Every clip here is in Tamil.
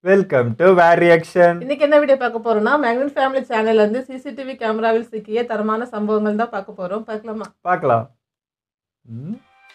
வெல்கம் டு வேர் ரியாக்ஷன் இன்னைக்கு என்ன வீடியோ பார்க்க போறோம்னா மேக்னட் ஃபேமிலி சேனல்ல இருந்து சிசிடிவி கேமராவில் சிக்கிய தரமான சம்பவங்கள் தான் பார்க்க போறோம் பார்க்கலாமா பார்க்கலாம் ம்,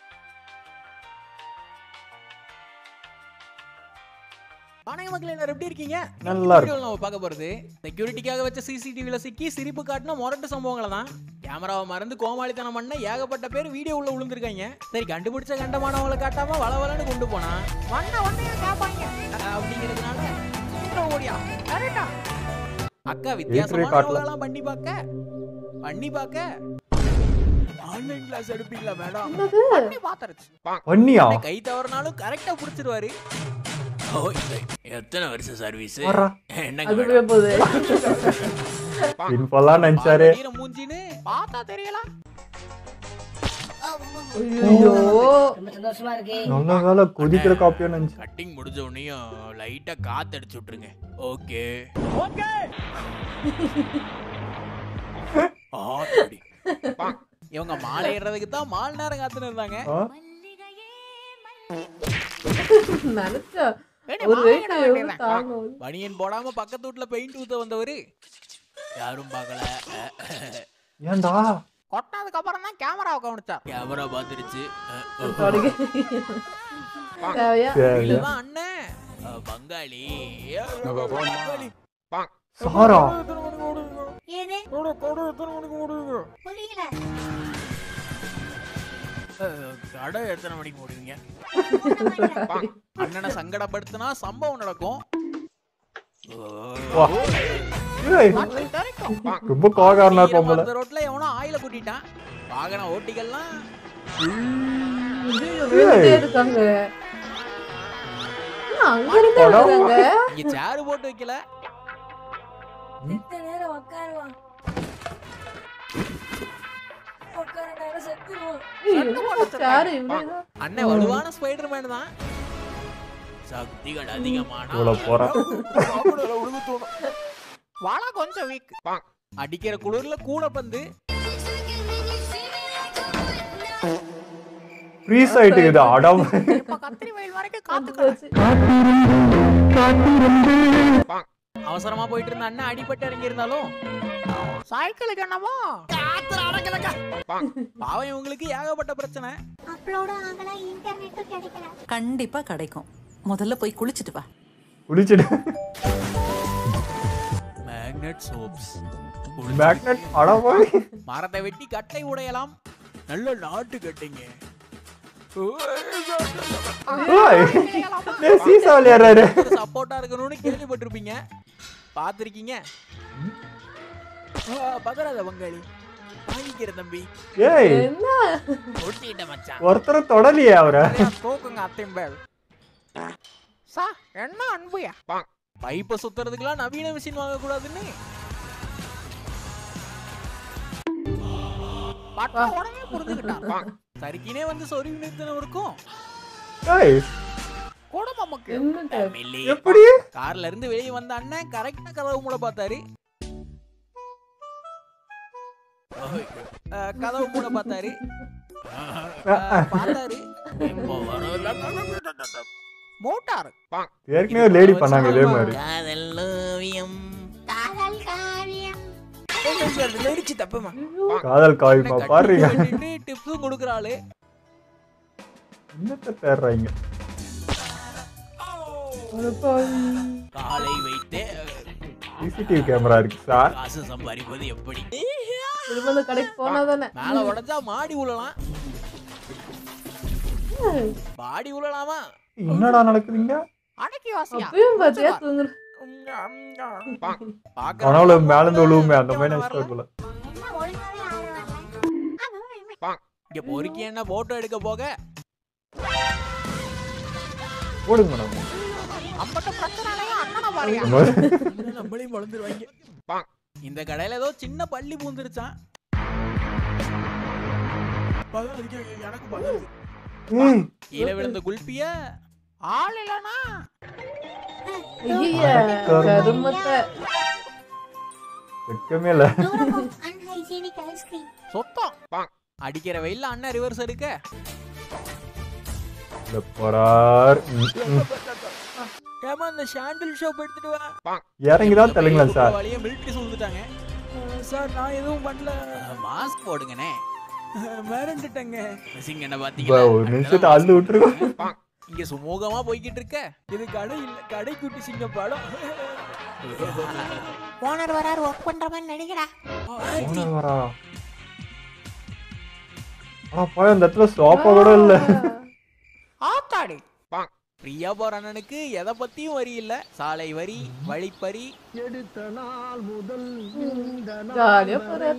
வணக்கம் மக்களே எல்லாரும் எப்படி இருக்கீங்க நல்லா இருக்கு வீடியோவில் நம்ம பார்க்க போறது செக்யூரிட்டிக்காக வச்ச சிசிடிவில சிக்கி சிரிப்பு காட்டின முரட்டு சம்பவங்களை தான் கேமராவை மறந்து கோமாளித்தனம் பண்ண ஏகப்பட்ட பேர் வீடியோ உள்ள விழுந்திருக்காங்க சரி கண்டுபிடிச்ச கண்டமானவங்களை காட்டாம வளவலன்னு கொண்டு போனா வண்ண வண்ணையா கேட்பாங்க அஹ் அப்படிங்கிறதுனால சீக்கிரம் ஓடியா கரெக்டா அக்கா வித்தியாசமானவங்களாம் பண்ணி பார்க்க பண்ணி பார்க்க ஆன்லைன் கிளாஸ் எடுப்பீங்களா மேடம் என்னது பண்ணி பார்த்துருச்சு பண்ணியா கை தவறினாலும் கரெக்டா புடிச்சிருவாரு எத்தனை வருஷம் சர்வீஸ் வர்றா. என்னங்க அதுவே போகுது இன்ஃபோலாம் நினைச்சாரு ஈரம் மூஞ்சின்னு பார்த்தா தெரியல ஐயோ நல்ல வேலை கொதிக்கிற காப்பியோ நினைச்சு கட்டிங் முடிஞ்ச உடனேயும் லைட்டா காத்து அடிச்சு விட்டுருங்க ஓகே இவங்க மாலை ஏறதுக்கு தான் மால் நேரம் காத்துன்னு இருந்தாங்க ஆ, நினைச்சா ஏடி, ஒரு மாலை வெயிட் ஏற எவ்வளவு வேண்டியதுதான். தாங்கும் பனியன் போடாம பக்கத்து வீட்டுல பெயிண்ட் ஊத்த வந்தவரு யாரும் பார்க்கல ஏன்டா கொட்டினதுக்கு அப்புறம் தான் கேமரா கவனிச்சார் கேமரா பாத்துருச்சு தொடங்கி. தேவையா சரி. இல்லதான் அண்ணன் அஹ், பங்காளி பங்காளி. சாரா ஏது புரியல அஹ், கடை எத்தனை மணிக்கு மூடுவீங்க மூணு மணி அண்ணனை சங்கடப்படுத்தினா சம்பவம் நடக்கும் வா. ஏய், நாட்டை திறக்கும். ரொம்ப கோகாரனா இருப்பான் போல அந்த ரோட்ல எவனோ ஆயில கூட்டிட்டான் வாகன ஓட்டிகள்லாம் ஐயோ, விழுந்துட்டே இருக்காங்க என்ன, அங்க இருந்து விழுறாங்க இங்க சேர் போட்டு வைக்கல செத்த நேரம் உட்காருவான் உட்கார நேரம் செத்துருவான் சாரு இவ்வளவுதான் அண்ணன் வலுவான ஸ்பைடர் மேன் தான் சக்திகள் அதிகமான இவ்வளவு போறான் வாழா கொஞ்சம் வீக் அடிக்கிற குளிர்ல கூட பந்து ஃப்ரீஸ் ஆயிட்டு இது அடம் இப்ப கத்திரி வயல் வரைக்கும் காத்து போச்சு அவசரமா போயிட்டு இருந்த அண்ணன் அடிபட்டு இறங்கி இருந்தாலும் சைக்கிளுக்கு என்னமோ பாவம் இவங்களுக்கு ஏகப்பட்ட பிரச்சனை அப்லோடும் ஆகல இன்டர்நெட்டும் கிடைக்கல கண்டிப்பா கிடைக்கும் முதல்ல போய் குளிச்சிட்டு வா குளிச்சுட்டு மேக்னெட் சோப்ஸ் மேக்னெட் அடம் போய் மரத்தை வெட்டி கட்டை உடையலாம் நல்ல நாட்டு கட்டைங்க சீசா விளையாடுறாரு சப்போர்ட்டா இருக்கணும்னு கேள்விப்பட்டிருப்பீங்க பார்த்திருக்கீங்க ஆ, பதறாத பங்காளி வாங்கிக்கிற தம்பி ஏய் என்ன ஒட்டிட்ட மச்சான் ஒருத்தர் தொடலையே அவரை நிறையா தூக்குங்க அத்தையும் பேர் சா என்ன அன்புயா பைப்பை சுத்துறதுக்குலாம் நவீன மிஷின் வாங்க கூடாதுன்னு பட்டா உடனே புரிஞ்சுக்கிட்டான் சரிக்கினே வந்து சொருவி நிறுத்தினவருக்கும் ஏய் குடும்பமுக்கு என்ன type? எப்படி கார்ல இருந்து வெளியே வந்த அண்ணன் கரெக்டா கதவு மூட பார்த்தாரு அஹ், கதவு மூட பார்த்தாரு அஹ், பார்த்தாரு இப்போ வரும். மோட்டார் ஏற்கனவே ஒரு லேடி பண்ணாங்க இதே மாதிரி காதல் ஓவியம் காதல் காவியம் நெரிச்சு தப்புமா காதல் காவியமா பாருங்க டிப்ஸும் கொடுக்குறாளு என்னத்த தேடுறாங்க காலை வைத்து சிசிடிவி கேமரா இருக்கு சார் காசு சம்பாதிப்பது எப்படி திரும்ப அந்த கடைக்கு போனா தானே மேல உடைஞ்சா மாடி உழலாம் மாடி உழலாமா என்னடா நடக்குதுங்க அடக்கி வாசியா அப்பயும் பாத்தியா தூங்குற கனவுல மேல இருந்து விழுவுமே அந்த மாதிரி நினைச்சிட்டு போல என்ன ஒழுங்காவே ஆடுவாங்க இங்க பொறுக்கி என்ன போட்டோ எடுக்க போக போடுங்க மேடம் அம்பட்ட பிரச்சனையா அண்ணனை பாருங்க இந்த மாதிரி நம்மளையும் வளர்ந்துருவாங்க இந்த கடையில ஏதோ சின்ன பள்ளி பூந்துருச்சான் எனக்கு பதறுது. ஏய், கீழே விழுந்த குல்பிய ஆள் இல்லனா ஐய கருமத்தை வெக்கமே இல்ல தூரமும் அன்ஹைஜீனிக் ஐஸ்கிரீம் சொத்தம் அடிக்கிற வெயில்ல அண்ணன் ரிவர்ஸ் எடுக்க இந்த போறார் ம், ம். ஏமா அந்த ஷாண்டில் ஷாப் எடுத்துட்டு வா இறங்கி தான் தள்ளுங்களேன் சார் வழியா மிலிட்டரி சொல்லிட்டாங்க சார் நான் எதுவும் பண்ணல மாஸ்க் போடுங்கண்ணே மறந்துட்டேங்க மிஸ்ஸிங் என்ன இப்ப பாத்தீங்களா ஒரு நிமிஷத்தை அள்ளு விட்டுருக்கோம் இங்க சுமூகமா போய்கிட்டு இருக்க இது கடை இல்ல கடை குட்டி சிங்க படம் ஓனர் வராரு ஒர்க் பண்ற மாதிரி நடிக்கிறா ஓனர் வரா ஆனா போய் அந்த இடத்துல சோப்பா கூட இல்ல ஆத்தாடி பிரியா போற அண்ணனுக்கு எதை பத்தியும் வரி இல்ல சாலை வரி வழிப்பறி ஜாலியா போறாரு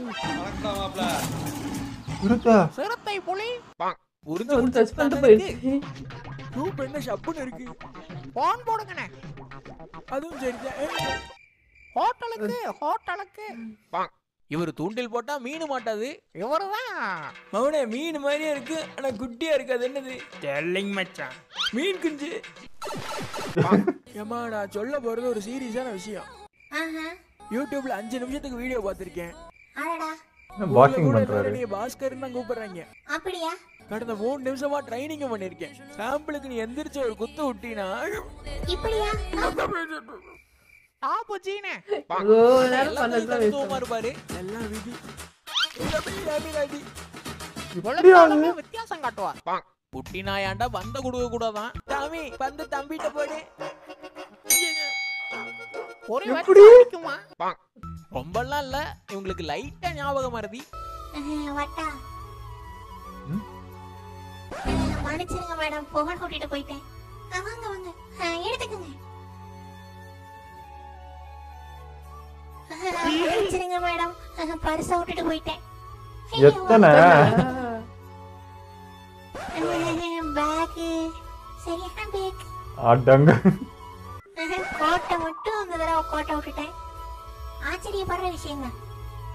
இருக்கா சிறுத்தை புலி புரிஞ்சு வந்து டச் பண்ணிட்டு அண்ணனுக்கு போயிடுச்சு ரூப் என்ன ஷப்புன்னு இருக்கு போன் போடுங்கண்ணே அதுவும் சரிதான் ஹோட்டலுக்கு ஹோட்டலுக்கு இவர் தூண்டில் போட்டா மீன் மாட்டாது இவருதான் மவுனே மீன் மாதிரியே இருக்கு ஆனா குட்டியா இருக்கு அது என்னது தெல்லிங் மச்சான் மீன் குஞ்சு ஏமா நான் சொல்ல போறது ஒரு சீரியஸான விஷயம் ஆஹா யூடியூப்ல அஞ்சு நிமிஷத்துக்கு வீடியோ பார்த்திருக்கேன் அடடா வாக்கிங் ஊர்ல கூட பண்றாரு எல்லாரும் நீ பாஸ்கர்னு தான் கூப்பிடுறாங்க அப்படியா கடந்த மூணு நிமிஷமா ட்ரைனிங் பண்ணிருக்கேன் சாம்பிளுக்கு நீ எந்திரிச்சு ஒரு குத்து விட்டீனா இப்படியா டாப்பு சீனே இவ்வளோ நேரம் பண்ணதுதான் waste தத்துவமா இருப்பாரு எல்லாம் விதி அபிராமி. இப்படியா அது? வித்தியாசம் காட்டுவா குட்டி நாயாண்டா பந்த கொடுக்க கூடாதான் சாமி பந்து தம்பிட்ட போடு ஒரு எப்படி? ரொம்பலாம் இல்ல இவங்களுக்கு லைட்டா ஞாபகம் மறதி அஹ், வட்டா மன்னிச்சிருங்க மேடம் புகழ் கூட்டிட்டு போயிட்டேன் அஹ், வாங்க வாங்க அஹ், எடுத்துக்கங்க அஹ், மன்னிச்சிருங்க மேடம் அஹ், பர்ஸ விட்டுட்டு போயிட்டேன் ஐயோ. எத்தனை பேக்கு சரியான பேக் அடங்க கோட்டை மட்டும் அந்த தடவை கோட்டை விட்டுட்டேன் ஆச்சரியப்படுற விஷயம் தான்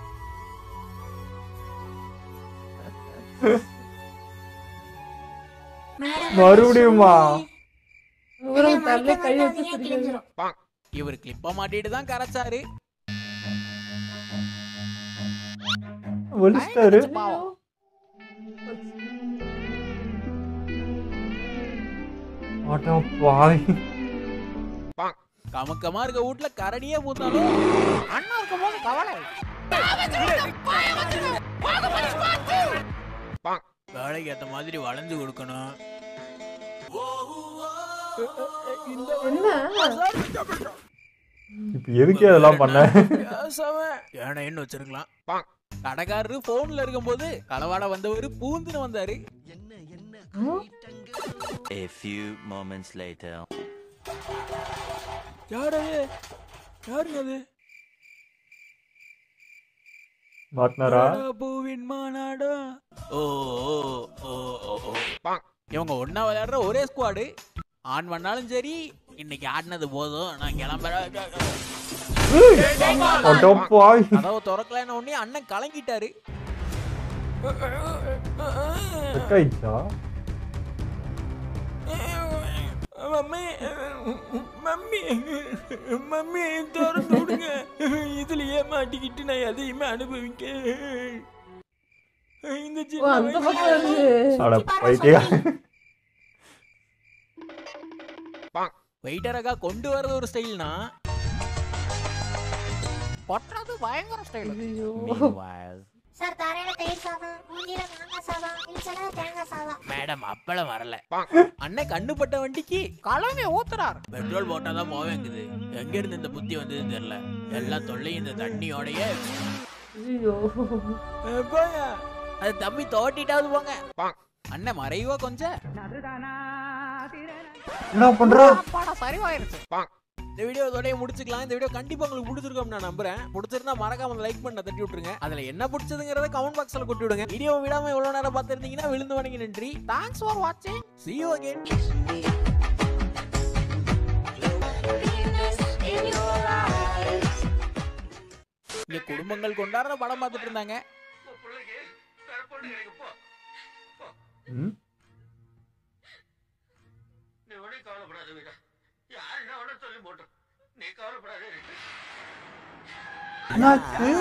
மறுபடியுமா? இவரும் தரல கை வச்சு சிரிக்கிறாரு. இவர் கிளிப்ப மாட்டிட்டு தான் கரைச்சாரு ஒலிச்சிட்டாரு ஆட்டோ பாய் கமக்கமா இருக்க வீட்ல கரடியே பூத்தாலும் அண்ணா இருக்கும் போது கவலை வேலைக்கு ஏத்த மாதிரி வளைஞ்சு கொடுக்கணும் என்ன இப்ப எதுக்கு அதெல்லாம் பண்ண ஏனைன்னு வச்சிருக்கலாம் கடைக்காரரு போன்ல இருக்கும்போது களவாட வந்தவர் பூந்துன்னு வந்தாரு A few moments later. யாரு அது? யாருங்க அது மாட்டினாரா மாடா பூவின் மாநாடா ஓ ஓ, ஓ ஓ ஓ இவங்க ஒண்ணா விளையாடுற ஒரே ஸ்குவாடு ஆன் பண்ணாலும் சரி இன்னைக்கு ஆடினது போதும் நான் கிளம்புறேன் ஆட்டோ பாய் கதவை திறக்கலன்னு உடனே அண்ணன் கலங்கிட்டாரு ஆயிடுச்சா மம்மி மம்மி மம்மி திறந்து விடுங்க இதுலயே மாட்டிக்கிட்டு நான் எதையுமே அனுபவிக்க இந்த ஓ அந்த பக்கம் இருந்து அட பைத்தியா வெயிட்டரக்கா கொண்டு வர்றது ஒரு ஸ்டைல்னா பொட்டுறது பயங்கர ஸ்டைல் ஐயோ Meanwhile. சார் தரையில தயிர் சாதம் மூஞ்சில மாங்காய் சாதம் இன்சல தேங்காய் சாதம் மேடம் அப்பளம் வரல அண்ணன் கண்ணுப்பட்ட வண்டிக்கு கலவை ஊத்துறார் பெட்ரோல் போட்டாதான் போவேங்குது எங்க இருந்து இந்த புத்தி வந்ததுன்னு தெரியல எல்லாம் தொல்லையும் இந்த தண்ணியோடய ஐயோ அது தம்பி தோட்டிட்டாவது போங்க அண்ணன் மறைவா கொஞ்சம் என்ன பண்றா சரிவாயிருச்சு இந்த வீடியோ இதோடய முடிச்சுக்கலாம் இந்த வீடியோ கண்டிப்பா உங்களுக்கு பிடிச்சிருக்கும் நான் நம்புறேன் பிடிச்சிருந்தா மறக்காம லைக் பண்ண தட்டி விட்டுருங்க அதுல என்ன பிடிச்சதுங்கிறத கமெண்ட் பாக்ஸ்ல கொட்டி விடுங்க வீடியோ விடாம எவ்வளவு நேரம் பார்த்திருந்தீங்கன்னா விழுந்து வணங்கி நன்றி தேங்க்ஸ் ஃபார் வாட்சிங் see you again இங்க குடும்பங்கள் கொண்டாடுற படம் பார்த்துட்டு இருந்தாங்க ம்? என்னாச்சு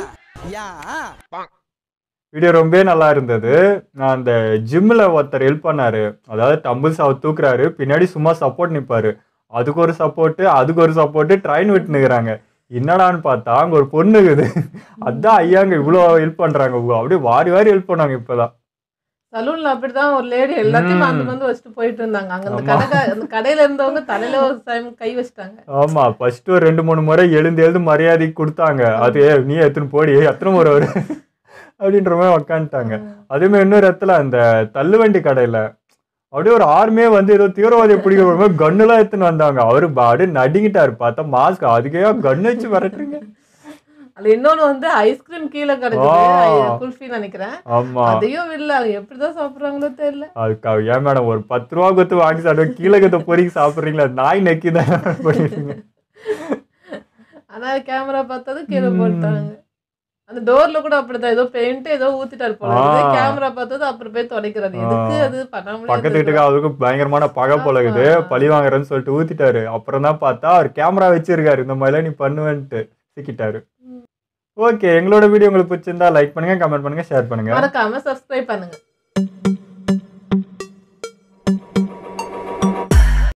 வீடியோ ரொம்பவே நல்லா இருந்தது நான் அந்த ஜிம்மில் ஒருத்தர் ஹெல்ப் பண்ணாரு அதாவது டம்பிள்ஸ் அவர் தூக்குறாரு பின்னாடி சும்மா சப்போர்ட் நிற்பாரு அதுக்கு ஒரு சப்போர்ட் அதுக்கு ஒரு சப்போர்ட் ட்ரெயின் விட்டுனுக்குறாங்க என்னடான்னு பார்த்தா அங்க ஒரு பொண்ணு இருக்குது அதான் ஐயாங்க இவ்வளோ ஹெல்ப் பண்றாங்க அப்படியே வாரி வாரி ஹெல்ப் பண்ணாங்க இப்பதான் சலூன்ல அப்படிதான் ஒரு லேடி எல்லாத்தையும் ம். வந்து வந்து வச்சுட்டு போயிட்டு இருந்தாங்க அங்க அந்த ஆமா. கடை அந்த கடையில இருந்தவங்க தலையில ஒரு டைம் கை வச்சுட்டாங்க ஆமா ஃபர்ஸ்ட் ஒரு ரெண்டு மூணு முறை எழுந்து எழுந்து மரியாதை கொடுத்தாங்க அது "ஏய், நீ எத்தனை போடி எத்தனை முறை வரு அப்படின்ற மாதிரி உக்காந்துட்டாங்க அதே மாதிரி இன்னொரு இடத்துல அந்த தள்ளுவண்டி கடையில அப்படியே ஒரு ஆர்மியே வந்து ஏதோ தீவிரவாதியை பிடிக்க போற மாதிரி கன்னுலாம் எடுத்துன்னு வந்தாங்க அவரு ப- அப்படியே நடுங்கிட்டாரு பார்த்தா மாஸ்க் அதுக்கே கன்னு வச்சு விரட்டுறீங்க அது இன்னொன்னு வந்து ஐஸ்கிரீம் கீழே ஆ. கிடைக்குது குல்ஃபி நினைக்கிறேன் ஆமா அதையும் இல்ல அவங்க எப்படிதான் சாப்பிடுறாங்களோ தெரியல அதுக்கு அவ, ஏன் மேடம் ஒரு பத்து ரூபா கொடுத்து வாங்கி சாப்பிடுவோம் கீழே கத்த பொறிக்கு சாப்பிடுறீங்களா நாய் நக்கி தான் பண்ணிருக்கீங்க ஆனா கேமரா பார்த்தது கீழே ம். போட்டாங்க அந்த டோர்ல கூட அப்படிதான் ஏதோ பெயிண்ட் ஏதோ ஊத்திட்டாரு போல ஆ. கேமரா பார்த்தது அப்புறம் போய் துடைக்கிறது எதுக்கு ஆ. அது பண்ணாமலே பக்கத்து இருந்திருக்கலாம். வீட்டுக்கு அவருக்கு பயங்கரமான பகை பழகுது ஆமா. பழி வாங்குறேன்னு சொல்லிட்டு ஊத்திட்டாரு அப்புறம் தான் பார்த்தா அவர் கேமரா வச்சிருக்காரு இந்த மாதிரிலாம் நீ பண்ணுவேன்ட்டு சிக்கிட்டாரு ஓகே எங்களோட வீடியோ உங்களுக்கு பிடிச்சிருந்தா லைக் பண்ணுங்க கமெண்ட் பண்ணுங்க ஷேர் பண்ணுங்க மறக்காம சப்ஸ்கிரைப் பண்ணுங்க